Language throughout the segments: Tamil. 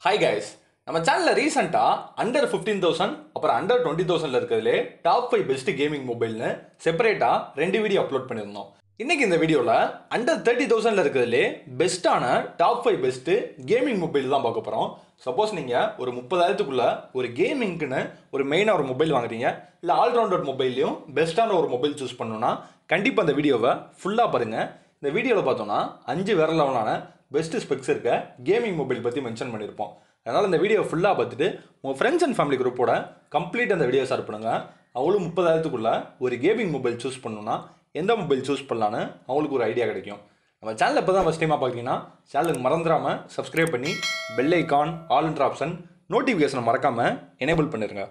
ஹாய் கைஸ் நம்ம சேனலில் ரீசெண்டாக அண்டர் ஃபிஃப்டீன் தௌசண்ட் அப்புறம் அண்டர் டுவெண்ட்டி தௌசண்ட்ல இருக்கிறதுலே டாப் ஃபைவ் பெஸ்ட் கேமிங் மொபைல்னு செப்பரேட்டாக ரெண்டு வீடியோ அப்லோட் பண்ணியிருந்தோம் இன்னைக்கு இந்த வீடியோவில் அண்டர் தேர்ட்டி தௌசண்ட்ல இருக்கிறதுலே பெஸ்ட்டான top five best gaming mobile தான் பார்க்க போகிறோம் சப்போஸ் நீங்கள் ஒரு முப்பதாயிரத்துக்குள்ள ஒரு கேமிங்க்குன்னு ஒரு மெயினாக ஒரு மொபைல் வாங்குறீங்க இல்லை ஆல்ரவுண்டர் மொபைல்லையும் பெஸ்ட்டான ஒரு மொபைல் சூஸ் பண்ணணும்னா கண்டிப்பாக இந்த வீடியோவை ஃபுல்லாக பாருங்கள் இந்த வீடியோவில் பார்த்தோம்னா அஞ்சு வேற லெவலான பெஸ்ட் ஸ்பெக்ஸ் இருக்க கேமிங் மொபைல் பற்றி மென்ஷன் பண்ணியிருப்போம் அதனால் இந்த வீடியோ ஃபுல்லாக பார்த்துட்டு உங்கள் ஃப்ரெண்ட்ஸ் அண்ட் ஃபேமிலி குரூப்போட கம்ப்ளீட் அந்த வீடியோ ஷேர் பண்ணுங்கள் அவங்களும் முப்பதாயிரத்துக்குள்ள ஒரு கேமிங் மொபைல் சூஸ் பண்ணணும்னா எந்த மொபைல் சூஸ் பண்ணலான்னு அவங்களுக்கு ஒரு ஐடியா கிடைக்கும் நம்ம சேனல் இப்போ தான் ஃபஸ்ட் டைமாக பார்த்தீங்கன்னா சேனலுக்கு மறந்துடாமல் சப்ஸ்கிரைப் பண்ணி பெல் ஐகான் ஆல் என்ற ஆப்ஷன் நோட்டிஃபிகேஷனை மறக்காமல் எனேபிள் பண்ணிடுங்க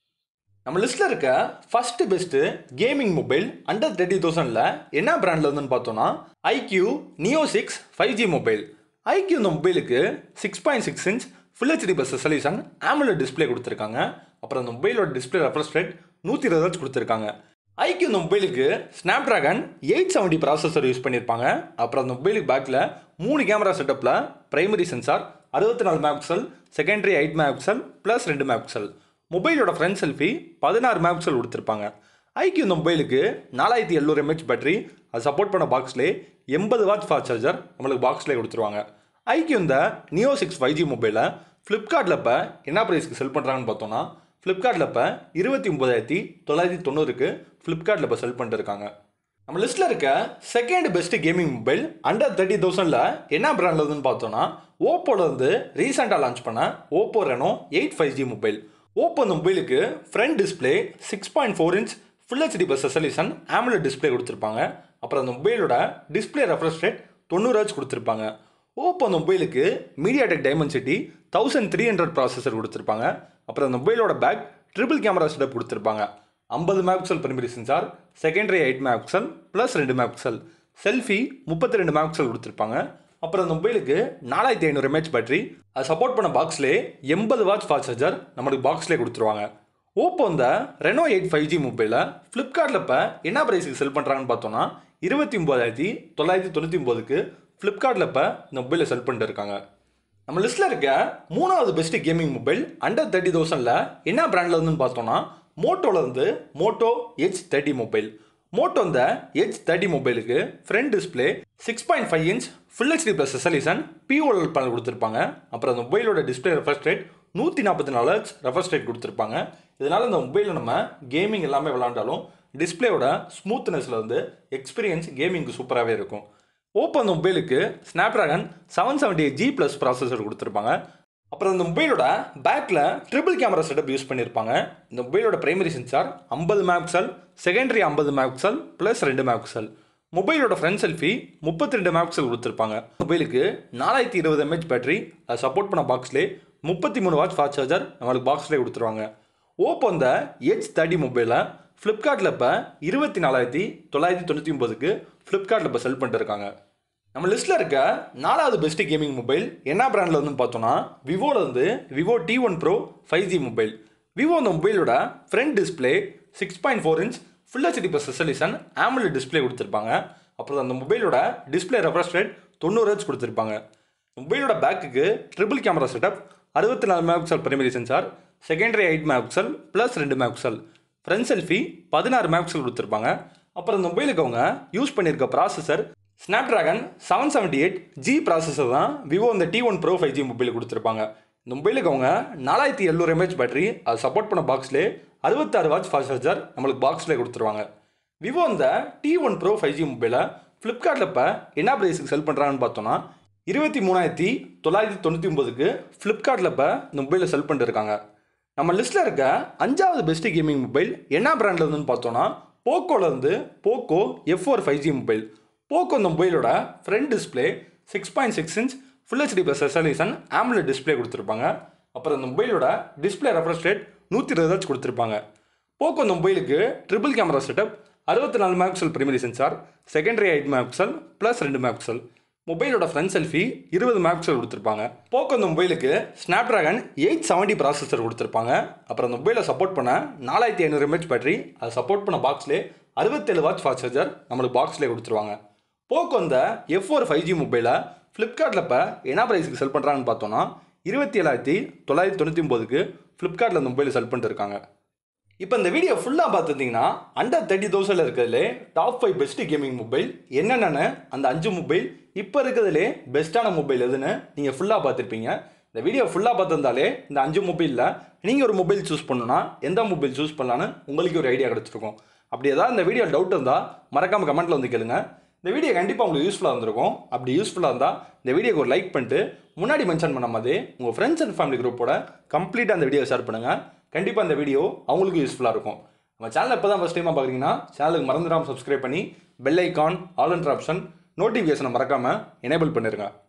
நம்ம லிஸ்ட்டில் இருக்க first best gaming mobile under thirty தௌசண்டில் என்ன பிராண்டில் இருந்துன்னு பார்த்தோன்னா iQOO neo six five G mobile iQOO இந்த மொபைலுக்கு six point six inch full HD plus resolution AMOLED display கொடுத்துருக்காங்க அப்புறம் அந்த மொபைலோட டிஸ்பிளே ரெஃப்ரெஷ் ரேட் நூற்றி இருபது ஹெர்ட்ஸ் கொடுத்துருக்காங்க ஐக்யூ இந்த மொபைலுக்கு Snapdragon eight seventy processor use பண்ணியிருப்பாங்க அப்புறம் அந்த மொபைலுக்கு பேக்கில் மூணு கேமரா செட்டப்பில் பிரைமரி சென்சார் அறுபத்தி நாலு megapixel secondary eight megapixel plus ரெண்டு மேக்சல் மொபைலோட ஃப்ரண்ட் செல்ஃபி பதினாறு மேக்சல் கொடுத்துருப்பாங்க ஐக்யூ இந்த மொபைலுக்கு நாலாயிரத்தி எழுநூறு எம்ஹெச் பேட்டரி அது சப்போர்ட் பண்ண பாக்ஸ்லேயே எண்பது வாட் ஃபாஸ்ட் சார்ஜர் நம்மளுக்கு பாக்ஸ்லேயே கொடுத்துருவாங்க ஐக்யூ இந்த நியோ சிக்ஸ் ஃபைவ் ஜி மொபைலை ஃப்ளிப்கார்ட்டில் இப்போ என்ன ப்ரைஸ்க்கு செல் பண்ணுறாங்கன்னு பார்த்தோன்னா ஃப்ளிப்கார்ட்டில் இப்போ இருபத்தி ஒம்பதாயிரத்தி தொள்ளாயிரத்தி தொண்ணூறுக்கு ஃப்ளிப்கார்ட்டில் இப்போ செல் பண்ணிட்டு இருக்காங்க நம்ம லிஸ்ட்டில் இருக்க second best gaming mobile under thirty தௌசண்டில் என்ன பிராண்டில் இருந்துன்னு பார்த்தோன்னா ஓப்போல இருந்து ரீசெண்டாக லான்ச் பண்ண Oppo Reno eight five G mobile Oppo இந்த மொபைலுக்கு front display six point four inch full HD plus resolution AMOLED display கொடுத்துருப்பாங்க அப்புறம் அந்த மொபைலோட டிஸ்பிளே ரெஃப்ரெஷ் ரேட் தொண்ணூறு ஹெர்ட்ஸ் கொடுத்துருப்பாங்க ஓப்போ அந்த மொபைலுக்கு MediaTek Dimensity thousand three hundred processor கொடுத்துருப்பாங்க அப்புறம் அந்த மொபைலோட பேக் ட்ரிபிள் கேமரா செட்டப் கொடுத்துருப்பாங்க ஐம்பது megapixel primary sensor secondary eight megapixel plus ரெண்டு மேக்சல் செல்ஃபி முப்பத்தி ரெண்டு மேக்சல் கொடுத்துருப்பாங்க அப்புறம் அந்த மொபைலுக்கு நாலாயிரத்தி ஐநூறு எம்ஹெச் பேட்டரி அது சப்போர்ட் பண்ண பாக்ஸ்லேயே எண்பது வாட்ச் ஃபாஸ்ட் சார்ஜர் நம்மளுக்கு பாக்ஸ்லேயே கொடுத்துருவாங்க ஓப்போ இந்த ரெனோ எயிட் ஃபைவ் ஜி மொபைலை ஃப்ளிப்கார்ட்டில் இப்போ என்ன ப்ரைஸுக்கு செல் பண்ணுறாங்கன்னு பார்த்தோன்னா இருபத்தி ஒம்பதாயிரத்தி தொள்ளாயிரத்தி தொண்ணூற்றி ஒம்போதுக்கு ஃப்ளிப்கார்ட்டில் இப்போ இந்த மொபைலை செல் பண்ணிட்டு இருக்காங்க நம்ம லிஸ்ட்டில் இருக்க மூணாவது best gaming mobile under thirty தௌசண்டில் என்ன பிராண்டில் இருந்துன்னு பார்த்தோன்னா மோட்டோவில் இருந்து Moto H thirty mobile Moto இந்த எச் தேர்ட்டி மொபைலுக்கு front display six point five inch full HD plus resolution pOLED panel கொடுத்துருப்பாங்க அப்புறம் அந்த மொபைலோட டிஸ்பிளே ரெஃபர்ஸ் ரேட் நூற்றி நாற்பத்தி நாலு ஹெச் ரெஃபர்ஸ் ரேட் கொடுத்துருப்பாங்க இதனால் இந்த மொபைலில் நம்ம கேமிங் எல்லாமே விளாண்டாலும் டிஸ்பிளேயோட ஸ்மூத்னஸில் வந்து எக்ஸ்பீரியன்ஸ் கேமிங்க்கு சூப்பராகவே இருக்கும் ஓப்போ அந்த மொபைலுக்கு Snapdragon seven seventy eight G plus processor கொடுத்துருப்பாங்க அப்புறம் இந்த மொபைலோட பேக்கில் ட்ரிபிள் கேமரா செட்டப் யூஸ் பண்ணியிருப்பாங்க இந்த மொபைலோட பிரைமரி சென்சார் ஐம்பது மேக்சல் செகண்டரி ஐம்பது மேக்சல் ப்ளஸ் ரெண்டு மேக்சல் மொபைலோட ஃப்ரண்ட் செல்ஃபி முப்பத்தி ரெண்டு மேக்சல் கொடுத்துருப்பாங்க மொபைலுக்கு நாலாயிரத்தி இருபது எம்ஹெச் பேட்டரி அதை சப்போர்ட் பண்ண பாக்ஸ்லேயே முப்பத்தி மூணு வாட்ச் ஃபாஸ்ட் சார்ஜர் நம்மளுக்கு பாக்ஸ்லேயே கொடுத்துருவாங்க ஓப்போ இந்த எச் தேர்ட்டி மொபைலை ஃப்ளிப்கார்ட்டில் இப்போ இருபத்தி நாலாயிரத்தி தொள்ளாயிரத்தி தொண்ணூற்றி ஒம்பதுக்கு ஃப்ளிப்கார்ட்டில் இப்போ செல் பண்ணிட்டு இருக்காங்க நம்ம லிஸ்ட்டில் இருக்க நாலாவது பெஸ்ட் கேமிங் மொபைல் என்ன பிராண்டில் வந்து பார்த்தோன்னா விவோவில் வந்து Vivo T one pro five G mobile Vivo அந்த மொபைலோட front display six point four inch full HD plus resolution AMOLED display கொடுத்துருப்பாங்க அப்புறம் அந்த மொபைலோட டிஸ்பிளே ரெஃப்ரெஷ் ரேட் தொண்ணூறு ஹெச் கொடுத்துருப்பாங்க மொபைலோட பேக்குக்கு ட்ரிபிள் கேமரா செட்டப் அறுபத்தி நாலு megapixel primary sensor secondary eight megapixel plus ரெண்டு மேக்சல் ஃப்ரண்ட் செல்ஃபி பதினாறு மேக்சல் கொடுத்துருப்பாங்க அப்புறம் இந்த மொபைலுக்கு அவங்க யூஸ் பண்ணியிருக்க processor Snapdragon seven seventy eight G processor தான் விவோ இந்த T one pro five G mobile கொடுத்துருப்பாங்க இந்த மொபைலுக்கு அவங்க நாலாயிரத்தி எழுநூறு எம்ஹெச் பேட்டரி அது சப்போர்ட் பண்ண பாக்ஸ்லேயே அறுபத்தாறு வாட்ச் ஃபாஸ்ட் சார்ஜர் நம்மளுக்கு பாக்ஸ்லேயே கொடுத்துருவாங்க விவோ இந்த T one pro five G மொபைலை ஃப்ளிப்கார்ட்டில் இப்போ என்ன ப்ரைஸுக்கு செல் பண்ணுறாங்கன்னு பார்த்தோன்னா இருபத்தி மூணாயிரத்தி தொள்ளாயிரத்தி தொண்ணூற்றி ஒம்பதுக்கு ஃப்ளிப்கார்ட்டில் இப்போ இந்த மொபைலை செல் பண்ணிட்டு இருக்காங்க நம்ம லிஸ்ட்டில் இருக்க அஞ்சாவது பெஸ்ட் கேமிங் மொபைல் என்ன பிராண்டில் இருந்துன்னு பார்த்தோன்னா போக்கோல இருந்து Poco F four five G mobile Poco இந்த மொபைலோட front display six point six inch full HD plus resolution AMOLED display கொடுத்துருப்பாங்க அப்புறம் இந்த மொபைலோட டிஸ்பிளே ரெஃப்ரெஷ் ரேட் நூற்றி இருபது ஹெர்ட்ஸ் கொடுத்துருப்பாங்க போக்கோ இந்த மொபைலுக்கு ட்ரிபிள் கேமரா செட்டப் அறுபத்தி நாலு megapixel primary sensor secondary eight megapixel plus ரெண்டு மேக்சல் மொபைலோட ஃப்ரண்ட் செல்ஃபி இருபது மேக்சல் கொடுத்துருப்பாங்க போக்கோ இந்த மொபைலுக்கு ஸ்னாப்ட்ராகன் எயிட் செவன்ட்டி ப்ராசஸர் கொடுத்துருப்பாங்க அப்புறம் அந்த மொபைலை சப்போர்ட் பண்ண நாலாயிரத்தி ஐநூறு எம்ஹெச் பேட்டரி அதை சப்போர்ட் பண்ண பாக்ஸ்லேயே அறுபத்தேழு வாட்ச் ஃபாஸ்ட் சார்ஜர் நம்மளுக்கு பாக்ஸ்லேயே கொடுத்துருவாங்க போக்கோ இந்த எஃப் ஃபோர் ஃபைவ் ஜி மொபைலை ஃப்ளிப்கார்ட்டில் இப்போ என்ன ப்ரைஸுக்கு செல் பண்ணுறாங்கன்னு பார்த்தோன்னா இருபத்தி ஏழாயிரத்தி தொள்ளாயிரத்தி தொண்ணூற்றி ஒம்போதுக்கு ஃப்ளிப்கார்ட்டில் அந்த மொபைல் செல் பண்ணிட்டு இருக்காங்க இப்போ இந்த வீடியோ ஃபுல்லாக பார்த்துருந்தீங்கன்னா அண்டர் தேர்ட்டி தௌசண்டில் இருக்கிறதுலே top five best gaming mobile என்னென்னு அந்த அஞ்சு மொபைல் இப்போ இருக்கிறதுலே பெஸ்ட்டான மொபைல் எதுன்னு நீங்கள் ஃபுல்லாக பார்த்துருப்பீங்க இந்த வீடியோ ஃபுல்லாக பார்த்துருந்தாலே இந்த அஞ்சு மொபைலில் நீங்கள் ஒரு மொபைல் சூஸ் பண்ணணும்னா எந்த மொபைல் சூஸ் பண்ணலான்னு உங்களுக்கு ஒரு ஐடியா கிடச்சிருக்கும் அப்படி ஏதாவது இந்த வீடியோ டவுட் இருந்தால் மறக்காமல் கமெண்ட்டில் வந்து கேளுங்க இந்த வீடியோ கண்டிப்பாக உங்களுக்கு யூஸ்ஃபுல்லாக இருந்திருக்கும் அப்படி யூஸ்ஃபுல்லாக இருந்தால் இந்த வீடியோக்கு ஒரு லைக் பண்ணிட்டு முன்னாடி மென்ஷன் பண்ண மாதிரி உங்கள் ஃப்ரெண்ட்ஸ் அண்ட் ஃபேமிலி குரூப்போட கம்ப்ளீட்டாக அந்த வீடியோ ஷேர் பண்ணுங்கள் கண்டிப்பாக இந்த வீடியோ அவங்களுக்கு யூஸ்ஃபுல்லாக இருக்கும் நம்ம சேனல் இப்போ தான் ஃபஸ்ட் டைமாக பார்க்குறீங்கன்னா சேனலுக்கு மறந்துடாமல் சப்ஸ்கிரைப் பண்ணி பெல் ஐக்கான் ஆல் என்ற ஆப்ஷன் நோட்டிஃபிகேஷனை மறக்காமல் எனேபிள் பண்ணிருங்க